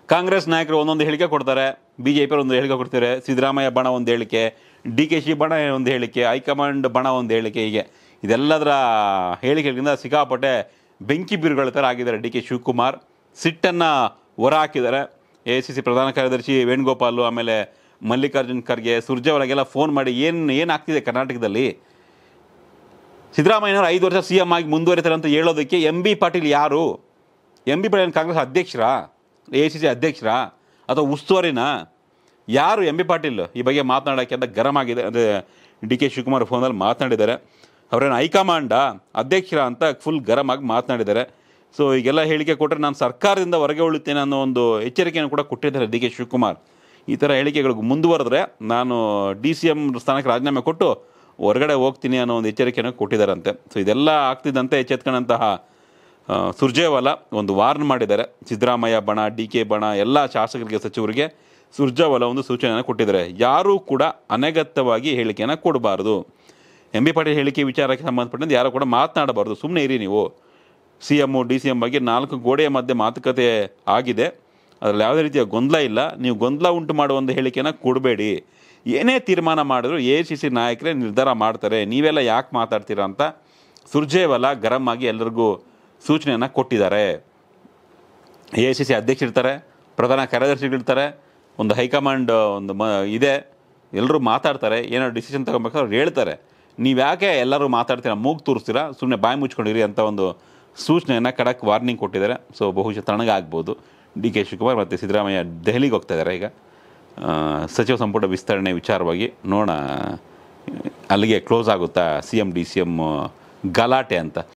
ಕಾಂಗ್ರೆಸ್ ನಾಯಕರು ಒಂದೊಂದು ಹೇಳಿಕೆ ಕೊಡ್ತಾರೆ ಬಿ ಜೆ ಪಿ ಒಂದು ಹೇಳಿಕೆ ಕೊಡ್ತಾರೆ ಸಿದ್ದರಾಮಯ್ಯ ಬಣ ಒಂದು ಹೇಳಿಕೆ ಡಿ ಕೆ ಶಿ ಬಣ ಒಂದು ಹೇಳಿಕೆ ಹೈಕಮಾಂಡ್ ಬಣ ಒಂದು ಹೇಳಿಕೆ ಹೀಗೆ ಇದೆಲ್ಲದರ ಹೇಳಿಕೆಗಳಿಂದ ಸಿಕ್ಕಾಪಟ್ಟೆ ಬೆಂಕಿ ಬೀರುಗಳ ಥರ ಆಗಿದ್ದಾರೆ ಡಿ ಕೆ ಶಿವಕುಮಾರ್ ಸಿಟ್ಟನ್ನು ಹೊರಹಾಕಿದ್ದಾರೆ ಎ ಸಿ ಸಿ ಪ್ರಧಾನ ಕಾರ್ಯದರ್ಶಿ ವೇಣುಗೋಪಾಲು ಆಮೇಲೆ ಮಲ್ಲಿಕಾರ್ಜುನ್ ಖರ್ಗೆ ಸುರ್ಜೇವಾಲಾಗೆಲ್ಲ ಫೋನ್ ಮಾಡಿ ಏನು ಏನಾಗ್ತಿದೆ ಕರ್ನಾಟಕದಲ್ಲಿ ಸಿದ್ದರಾಮಯ್ಯನವರು ಐದು ವರ್ಷ ಸಿ ಎಂ ಆಗಿ ಮುಂದುವರಿತಾರೆ ಅಂತ ಹೇಳೋದಕ್ಕೆ ಎಂ ಬಿ ಪಾಟೀಲ್ ಯಾರು ಎಂ ಬಿ ಪಾಟೀಲ್ ಕಾಂಗ್ರೆಸ್ ಅಧ್ಯಕ್ಷರಾ ಎ ಸಿ ಸಿ ಅಧ್ಯಕ್ಷರಾ ಅಥವಾ ಉಸ್ತುವಾರಿನಾ ಯಾರು ಎಂ ಬಿ ಪಾಟೀಲ್ ಈ ಬಗ್ಗೆ ಮಾತನಾಡೋಕ್ಕೆ ಅಂತ ಗರಂ ಆಗಿದೆ ಅಂದರೆ ಡಿ ಕೆ ಶಿವಕುಮಾರ್ ಫೋನಲ್ಲಿ ಮಾತನಾಡಿದ್ದಾರೆ ಅವರೇನು ಹೈಕಮಾಂಡ ಅಧ್ಯಕ್ಷರ ಅಂತ ಫುಲ್ ಗರಂ ಆಗಿ ಮಾತನಾಡಿದ್ದಾರೆ ಸೊ ಈಗೆಲ್ಲ ಹೇಳಿಕೆ ಕೊಟ್ಟರೆ ನಾನು ಸರ್ಕಾರದಿಂದ ಹೊರಗೆ ಉಳಿತೇನೆ ಅನ್ನೋ ಒಂದು ಎಚ್ಚರಿಕೆಯನ್ನು ಕೂಡ ಕೊಟ್ಟಿದ್ದಾರೆ ಡಿ ಕೆ ಶಿವಕುಮಾರ್ ಈ ಥರ ಹೇಳಿಕೆಗಳು ಮುಂದುವರೆದ್ರೆ ನಾನು ಡಿ ಸಿ ಎಂ ಸ್ಥಾನಕ್ಕೆ ರಾಜೀನಾಮೆ ಕೊಟ್ಟು ಹೊರಗಡೆ ಹೋಗ್ತೀನಿ ಅನ್ನೋ ಒಂದು ಎಚ್ಚರಿಕೆಯನ್ನು ಕೊಟ್ಟಿದ್ದಾರಂತೆ ಸೊ ಇದೆಲ್ಲ ಆಗ್ತಿದ್ದಂತೆ ಎಚ್ಚೆತ್ಕೊಂಡಂತಹ ಆ, ಸುರ್ಜೇವಾಲಾ ಒಂದು ವಾರ್ನ್ ಮಾಡಿದ್ದಾರೆ ಸಿದ್ದರಾಮಯ್ಯ ಬಣ ಡಿ ಕೆ ಬಣ ಎಲ್ಲ ಶಾಸಕರಿಗೆ ಸಚಿವರಿಗೆ ಸುರ್ಜೇವಾಲಾ ಒಂದು ಸೂಚನೆಯನ್ನು ಕೊಟ್ಟಿದ್ದಾರೆ ಯಾರೂ ಕೂಡ ಅನಗತ್ಯವಾಗಿ ಹೇಳಿಕೆಯನ್ನು ಕೊಡಬಾರ್ದು ಎಂ ಬಿ ಪಾಟೀಲ್ ಹೇಳಿಕೆ ವಿಚಾರಕ್ಕೆ ಸಂಬಂಧಪಟ್ಟಂತೆ ಯಾರು ಕೂಡ ಮಾತನಾಡಬಾರ್ದು ಸುಮ್ಮನೆ ಇರಿ ನೀವು C M D C M ಬಗ್ಗೆ ನಾಲ್ಕು ಗೋಡೆಯ ಮಧ್ಯೆ ಮಾತುಕತೆ ಆಗಿದೆ ಅದರಲ್ಲಿ ಯಾವುದೇ ರೀತಿಯ ಗೊಂದಲ ಇಲ್ಲ ನೀವು ಗೊಂದಲ ಉಂಟು ಮಾಡುವ ಒಂದು ಹೇಳಿಕೆನ ಕೊಡಬೇಡಿ ಏನೇ ತೀರ್ಮಾನ ಮಾಡಿದ್ರು ಎ ಸಿ ಸಿ ನಾಯಕರೇ ನಿರ್ಧಾರ ಮಾಡ್ತಾರೆ ನೀವೆಲ್ಲ ಯಾಕೆ ಮಾತಾಡ್ತೀರಾ ಅಂತ ಸುರ್ಜೇವಾಲಾ ಗರಂ ಆಗಿ ಎಲ್ಲರಿಗೂ ಸೂಚನೆಯನ್ನು ಕೊಟ್ಟಿದ್ದಾರೆ ಎ ಸಿ ಸಿ ಅಧ್ಯಕ್ಷರಿರ್ತಾರೆ ಪ್ರಧಾನ ಕಾರ್ಯದರ್ಶಿಗಳಿರ್ತಾರೆ ಒಂದು ಹೈಕಮಾಂಡ್ ಒಂದು ಮ ಇದೆ ಎಲ್ಲರೂ ಮಾತಾಡ್ತಾರೆ ಏನೋ ಡಿಸಿಷನ್ ತಗೊಬೇಕಾದ್ರೆ ಅವ್ರು ಹೇಳ್ತಾರೆ ನೀವು ಯಾಕೆ ಎಲ್ಲರೂ ಮಾತಾಡ್ತೀರಾ ಮೂಗು ತೋರಿಸ್ತೀರಾ ಸುಮ್ಮನೆ ಬಾಯಿ ಮುಚ್ಕೊಂಡಿರಿ ಅಂತ ಒಂದು ಸೂಚನೆಯನ್ನು ಖಡಕ್ ವಾರ್ನಿಂಗ್ ಕೊಟ್ಟಿದ್ದಾರೆ ಸೊ ಬಹುಶಃ ತಣ್ಣಗಾಗ್ಬೋದು ಡಿ ಕೆ ಶಿವಕುಮಾರ್ ಮತ್ತು ಸಿದ್ದರಾಮಯ್ಯ ದೆಹಲಿಗೆ ಹೋಗ್ತಾ ಇದ್ದಾರೆ ಈಗ ಆ, ಸಚಿವ ಸಂಪುಟ ವಿಸ್ತರಣೆ ವಿಚಾರವಾಗಿ ನೋಡೋಣ ಅಲ್ಲಿಗೆ ಕ್ಲೋಸ್ ಆಗುತ್ತಾ C M D C M ಗಲಾಟೆ ಅಂತ